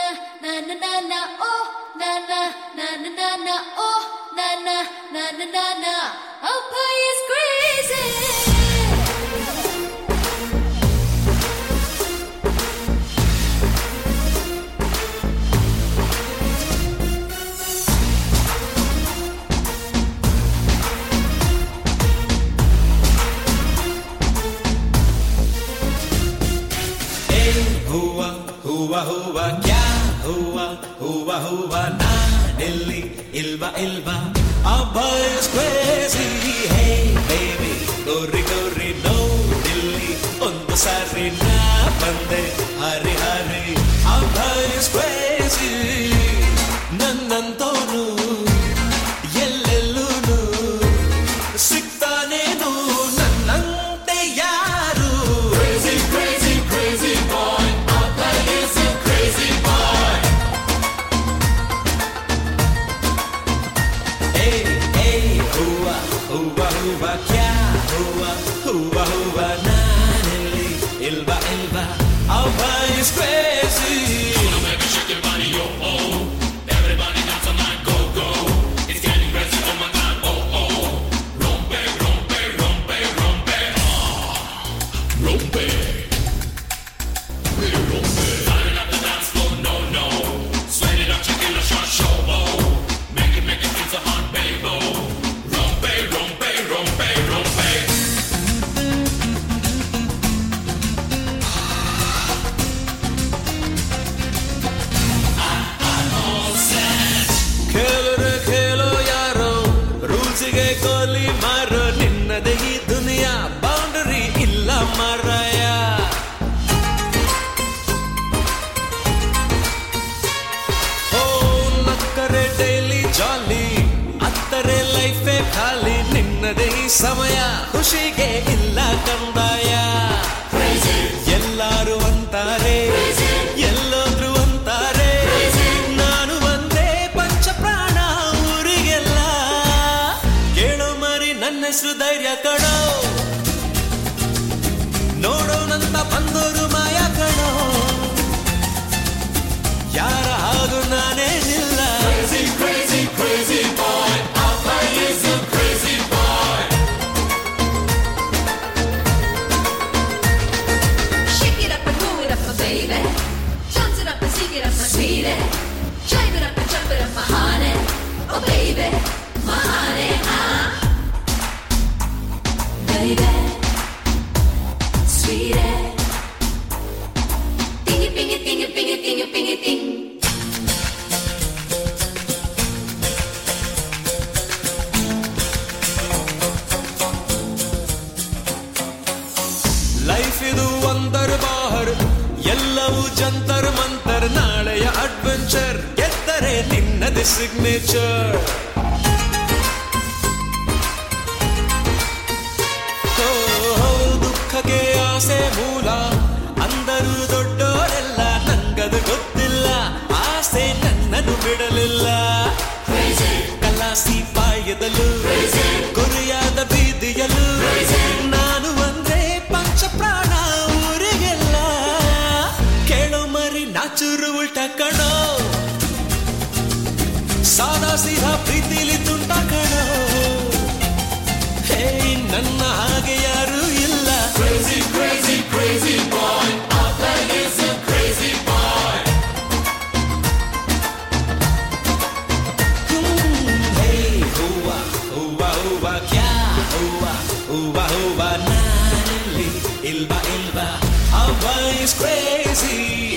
na na na na oh na na na na na na oh na na na na na na oh boy is crazy ಏ ಹೂವ ಹೂವ ಹೂವ ಕ್ಯಾ ಹೂವ ಹೂವ ಹೂವ ನಾನೆಲ್ಲಿ ಇಲ್ವಾ ಇಲ್ವಾ ಅಬ್ಬ ಇಸ್ ಕ್ರೇಜಿ ಹೇ ಬೇಬಿ ಗೋರಿ ಗೋರಿ ನೋಡಿಲ್ಲಿ ಒಂದು ಸಾರಿ ನಾ ಬಂದೆ ಹರಿ ಹರಿ ಅಬ್ಬ ಇಸ್ ಕ್ರೇಜಿ ನನ್ನಂತೋನು ಎಲ್ಲೆಲ್ಲೂನು ಸಿಗ್ತಾನೇನು ನನ್ನಂತೆ ಯಾರು ಏ ಏ ಹೂವ ಹೂವ ಹೂವ ಕ್ಯಾ ಹೂವ ಹೂವ ಹೂವ ನಾನೆಲ್ಲಿ ಇಲ್ವಾ ಇಲ್ವಾ ಅವ ಇಸ್ ಕ್ರೇಜಿ ಖೇಲರೆ ಖೇಲೋ ಯಾರೋ ರೂಲ್ಸಿಗೆ ಗೋಲಿ ಮಾರೋ ನಿನ್ನದೇ ಈ ದುನಿಯಾ ಬೌಂಡರಿ ಇಲ್ಲ ಮಾರಾಯ ಓ ನಕ್ಕರೆ ಡೈಲಿ ಜಾಲಿ ಅತ್ತರೆ ಲೈಫೇ ಖಾಲಿ ನಿನ್ನದೇ ಈ ಸಮಯ ಖುಷಿಗೆ ಇಲ್ಲ ಕಂದಾಯ ಎಲ್ಲಾರು ಅಂತಾರೆ ಎಲ್ಲೋದ್ರು ಅಂತಾರೆ ನಾನು ಒಂದೇ ಪಂಚ ಪ್ರಾಣ ಊರಿಗೆಲ್ಲ ಕೇಳೋ ಮರಿ ನನ್ನ ಹೆಸರು ಧೈರ್ಯ ಕಡೋ ನೋಡೋಣಂತ ಬಂದೋರು ಮಾಯ ಕಣೋ ಯಾರ ಹಾಗೂ ನಾನೇನಿಲ್ಲ Shake it up and move it up, my baby. Dance it up and sing it up, my sweetie. Jive it up and jump it up, my honey. Oh, baby, my honey, ah. Baby, sweetie. Dingy, bingy, dingy, bingy, dingy, bingy, ding. Life ಇದು ಒಂದರ್ ಬಾಹರ್ ಎಲ್ಲವೂ ಜಂತರ್ ಮಂತರ್ ನಾಳೆಯ adventure ಗೆದ್ದರೆ ನಿನ್ನದೇ signature ದುಃಖಕ್ಕೆ ಆಸೆ ಮೂಲ ಅಂದರು ದೊಡ್ಡೋರೆಲ್ಲ ನಂಗದು ಗೊತ್ತಿಲ್ಲ ಆಸೆ ನನ್ನನ್ನು ಬಿಡಲಿಲ್ಲ ಕಲಾಸಿ ಪಾಯದಲ್ಲೂ ಗುರಿಯಾದ ಬೀದಿಯಲ್ಲೂ ನಾನು ಒಂದೇ ಪಂಚ ಪ್ರಾಣ ಊರಿಗೆಲ್ಲ ಕೇಳೋ ಮರಿ ನಾಚೂರು ಉಲ್ಟ ಕಣೋ ಸಾದಾ ಸೀದಾ ಪ್ರೀತಿಲಿ ತುಂಟ ಕಣೋ ಹೇ ನನ್ನ ಹಾಗೆ ಯಾರೂ ಇಲ್ಲ ಹೇ ಹೂವ ಹೂವ ಹೂವ ಕ್ಯಾ ಹೂವ ಹೂವ ಹೂವ ನಾನಲ್ಲಿ ಇಲ್ವಾ ಇಲ್ವಾ ಅವ ಇಸ್ ಕ್ರೇಜಿ